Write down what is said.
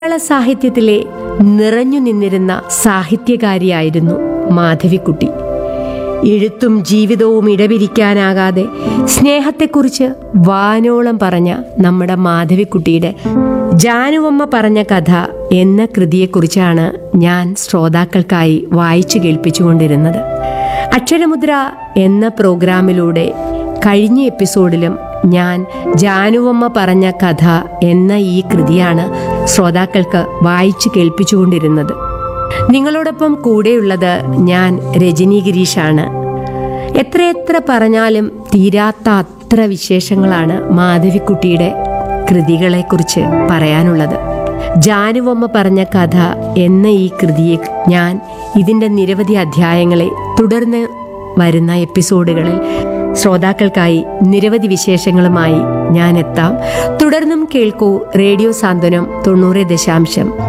മലയാള സാഹിത്യത്തിലെ നിറഞ്ഞു നിന്നിരുന്ന സാഹിത്യകാരിയായിരുന്നു മാധവിക്കുട്ടി എഴുത്തും ജീവിതവും ഇടപിരിക്കാനാകാതെ സ്നേഹത്തെക്കുറിച്ച് വാനോളം പറഞ്ഞ നമ്മുടെ മാധവിക്കുട്ടിയുടെ ജാനുവമ്മ പറഞ്ഞ കഥ എന്ന കൃതിയെക്കുറിച്ചാണ് ഞാൻ ശ്രോതാക്കൾക്കായി വായിച്ചു കേൾപ്പിച്ചുകൊണ്ടിരുന്നത് അക്ഷരമുദ്ര എന്ന പ്രോഗ്രാമിലൂടെ കഴിഞ്ഞ എപ്പിസോഡിലും ഞാൻ ജാനുവമ്മ പറഞ്ഞ കഥ എന്ന ഈ കൃതിയാണ് ശ്രോതാക്കൾക്ക് വായിച്ചു കേൾപ്പിച്ചുകൊണ്ടിരുന്നത് നിങ്ങളോടൊപ്പം കൂടെയുള്ളത് ഞാൻ രജനി ഗിരീഷാണ് എത്രയെത്ര പറഞ്ഞാലും തീരാത്ത അത്ര വിശേഷങ്ങളാണ് മാധവിക്കുട്ടിയുടെ കൃതികളെക്കുറിച്ച് പറയാനുള്ളത് ജാനുവമ്മ പറഞ്ഞ കഥ എന്ന ഈ കൃതിയെ ഞാൻ ഇതിൻ്റെ നിരവധി അധ്യായങ്ങളെ തുടർന്ന് വരുന്ന എപ്പിസോഡുകളിൽ ശ്രോതാക്കൾക്കായി നിരവധി വിശേഷങ്ങളുമായി ഞാൻ എത്താം തുടർന്നും കേൾക്കൂ റേഡിയോ സാന്ത്വനം തൊണ്ണൂറ് ദശാംശം